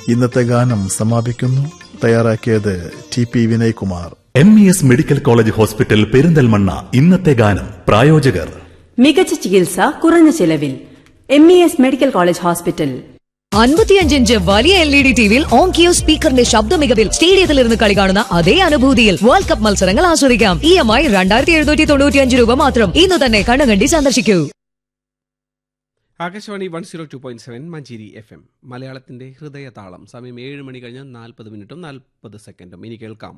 ഇന്നത്തെ ഗാനം സമാപിക്കുന്നു തയ്യാറാക്കിയത് T P Vinaykumar M E S medical college hospital Perinthalmanna ഇന്നത്തെ ഗാനം പ്രായോജകർ മികച്ച ചികിത്സ കുറഞ്ഞ ചിലവിൽ M E S medical college hospital അൻപത്തിയഞ്ച് ഇഞ്ച് വലിയ എൽ ഇ ഡി ടിവിയിൽ ഓങ്കിയോ സ്പീക്കറിന്റെ ശബ്ദ മികവിൽ സ്റ്റേഡിയത്തിൽ ഇരുന്ന് കളി കാണുന്ന അതേ അനുഭൂതിയിൽ വേൾഡ് കപ്പ് മത്സരങ്ങൾ ആസ്വദിക്കാം ഇ എം ഐ രണ്ടായിരത്തി എഴുന്നൂറ്റി തൊണ്ണൂറ്റിയഞ്ച് രൂപ മാത്രം ഇന്ന് തന്നെ കണ്ണുകണ്ടി സന്ദർശിക്കൂ Akashvani one zero two point seven Manjeri F M മലയാളത്തിന്റെ ഹൃദയതാളം സമയം ഏഴ് മണി കഴിഞ്ഞ് നാൽപ്പത് മിനിറ്റും നാൽപ്പത് സെക്കൻഡും ഇനി കേൾക്കാം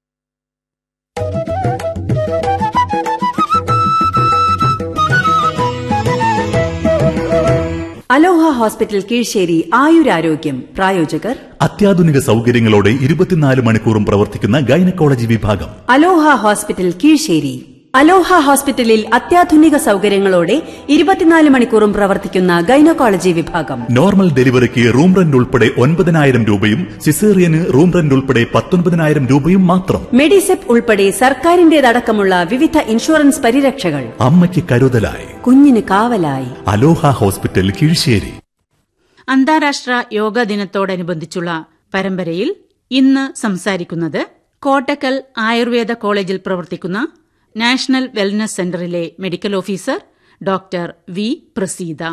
അലോഹ ഹോസ്പിറ്റൽ കീഴ്ശ്ശേരി ആയുരാരോഗ്യം പ്രായോജകർ അത്യാധുനിക സൗകര്യങ്ങളോടെ ഇരുപത്തിനാല് മണിക്കൂറും പ്രവർത്തിക്കുന്ന ഗൈനക്കോളജി വിഭാഗം അലോഹ ഹോസ്പിറ്റൽ കീഴ്ശ്ശേരി അലോഹ ഹോസ്പിറ്റലിൽ അത്യാധുനിക സൗകര്യങ്ങളോടെ ഇരുപത്തിനാല് മണിക്കൂറും പ്രവർത്തിക്കുന്ന ഗൈനക്കോളജി വിഭാഗം നോർമൽ ഡെലിവറിക്ക് റൂം റെന്റ് ഉൾപ്പെടെ ഒൻപതിനായിരം രൂപയും സിസേറിയന് റൂം റെന്റ് ഉൾപ്പെടെ പത്തൊൻപതിനായിരം രൂപയും മാത്രം മെഡിസെപ്പ് ഉൾപ്പെടെ സർക്കാരിന്റേതടക്കമുള്ള വിവിധ ഇൻഷുറൻസ് പരിരക്ഷകൾ അമ്മയ്ക്ക് കരുതലായി കുഞ്ഞിന് കാവലായി അലോഹ ഹോസ്പിറ്റൽ കീഴ്ശ്ശേരി അന്താരാഷ്ട്ര യോഗ ദിനത്തോടനുബന്ധിച്ചുള്ള പരമ്പരയിൽ ഇന്ന് സംസാരിക്കുന്നത് കോട്ടക്കൽ ആയുർവേദ കോളേജിൽ പ്രവർത്തിക്കുന്ന നാഷണൽ വെൽനസ് സെന്ററിലെ medical officer doctor V Praseetha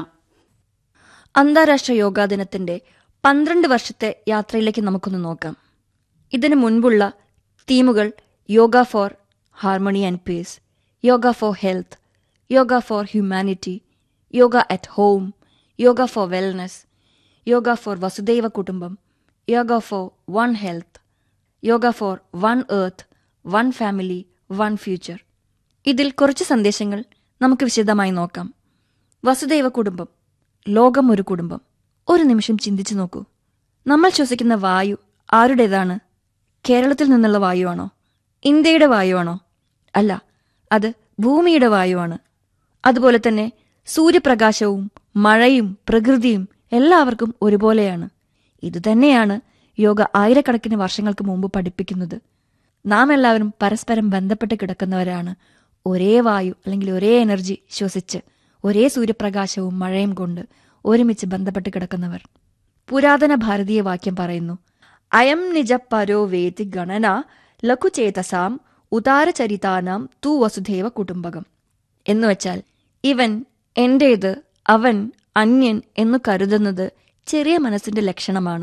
അന്താരാഷ്ട്ര യോഗാ ദിനത്തിന്റെ പന്ത്രണ്ട് വർഷത്തെ യാത്രയിലേക്ക് നമുക്കൊന്ന് നോക്കാം ഇതിനു മുൻപുള്ള തീമുകൾ yoga for harmony and peace yoga for health yoga for humanity yoga at home yoga for wellness yoga for Vasudhaiva Kutumbakam yoga for one health yoga for one earth one family one future ഇതിൽ കുറച്ച് സന്ദേശങ്ങൾ നമുക്ക് വിശദമായി നോക്കാം വസുദൈവ കുടുംബം ലോകം ഒരു കുടുംബം ഒരു നിമിഷം ചിന്തിച്ചു നോക്കൂ നമ്മൾ ശ്വസിക്കുന്ന വായു ആരുടേതാണ് കേരളത്തിൽ നിന്നുള്ള വായുവാണോ ഇന്ത്യയുടെ വായുവാണോ അല്ല അത് ഭൂമിയുടെ വായുവാണ് അതുപോലെ തന്നെ സൂര്യപ്രകാശവും മഴയും പ്രകൃതിയും എല്ലാവർക്കും ഒരുപോലെയാണ് ഇതുതന്നെയാണ് യോഗ ആയിരക്കണക്കിന് വർഷങ്ങൾക്ക് മുമ്പ് പഠിപ്പിക്കുന്നത് നാം എല്ലാവരും പരസ്പരം ബന്ധപ്പെട്ട് കിടക്കുന്നവരാണ് ഒരേ വായു അല്ലെങ്കിൽ ഒരേ എനർജി ശ്വസിച്ച് ഒരേ സൂര്യപ്രകാശവും മഴയും കൊണ്ട് ഒരുമിച്ച് ബന്ധപ്പെട്ട് കിടക്കുന്നവർ പുരാതന ഭാരതീയ വാക്യം പറയുന്നു അയം നിജ പരോ വേതി ഗണന ലഘുചേതസാം ഉദാരചരിതാനാം തു വസുധൈവ കുടുംബകം എന്നുവെച്ചാൽ ഇവൻ എന്റേത് അവൻ അന്യൻ എന്നു കരുതുന്നത് ചെറിയ മനസ്സിന്റെ ലക്ഷണമാണ്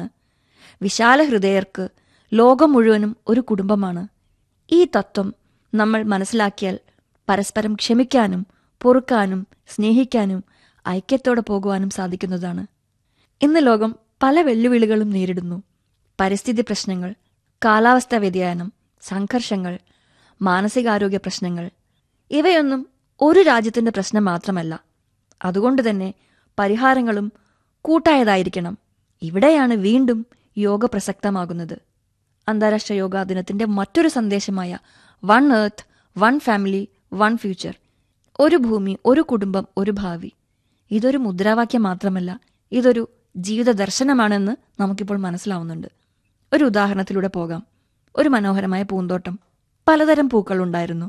വിശാല ഹൃദയർക്ക് ലോകം മുഴുവനും ഒരു കുടുംബമാണ് ഈ തത്വം നമ്മൾ മനസ്സിലാക്കിയാൽ പരസ്പരം ക്ഷമിക്കാനും പൊറുക്കാനും സ്നേഹിക്കാനും ഐക്യത്തോടെ പോകുവാനും സാധിക്കുന്നതാണ് ഇന്ന് ലോകം പല വെല്ലുവിളികളും നേരിടുന്നു പരിസ്ഥിതി പ്രശ്നങ്ങൾ കാലാവസ്ഥാ വ്യതിയാനം സംഘർഷങ്ങൾ മാനസികാരോഗ്യ പ്രശ്നങ്ങൾ ഇവയൊന്നും ഒരു രാജ്യത്തിന്റെ പ്രശ്നം മാത്രമല്ല അതുകൊണ്ട് തന്നെ പരിഹാരങ്ങളും കൂട്ടായതായിരിക്കണം ഇവിടെയാണ് വീണ്ടും യോഗ പ്രസക്തമാകുന്നത് അന്താരാഷ്ട്ര യോഗാ ദിനത്തിന്റെ മറ്റൊരു സന്ദേശമായ one earth one family one future ഒരു ഭൂമി ഒരു കുടുംബം ഒരു ഭാവി ഇതൊരു മുദ്രാവാക്യം മാത്രമല്ല ഇതൊരു ജീവിത ദർശനമാണെന്ന് നമുക്കിപ്പോൾ മനസ്സിലാവുന്നുണ്ട് ഒരു ഉദാഹരണത്തിലൂടെ പോകാം ഒരു മനോഹരമായ പൂന്തോട്ടം പലതരം പൂക്കൾ ഉണ്ടായിരുന്നു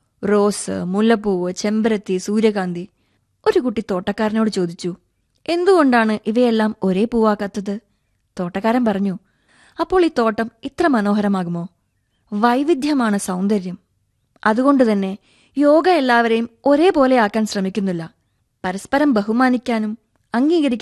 റോസ് മുല്ലപ്പൂവ് ചെമ്പരത്തി സൂര്യകാന്തി ഒരു കുട്ടി തോട്ടക്കാരനോട് ചോദിച്ചു എന്തുകൊണ്ടാണ് ഇവയെല്ലാം ഒരേ പൂവാക്കാത്തത് തോട്ടക്കാരൻ പറഞ്ഞു അപ്പോൾ ഈ തോട്ടം ഇത്ര മനോഹരമാകുമോ വൈവിധ്യമാണ് സൗന്ദര്യം അതുകൊണ്ട് തന്നെ യോഗ എല്ലാവരെയും ഒരേപോലെ ആക്കാൻ ശ്രമിക്കുന്നില്ല പരസ്പരം ബഹുമാനിക്കാനും അംഗീകരിക്കാനും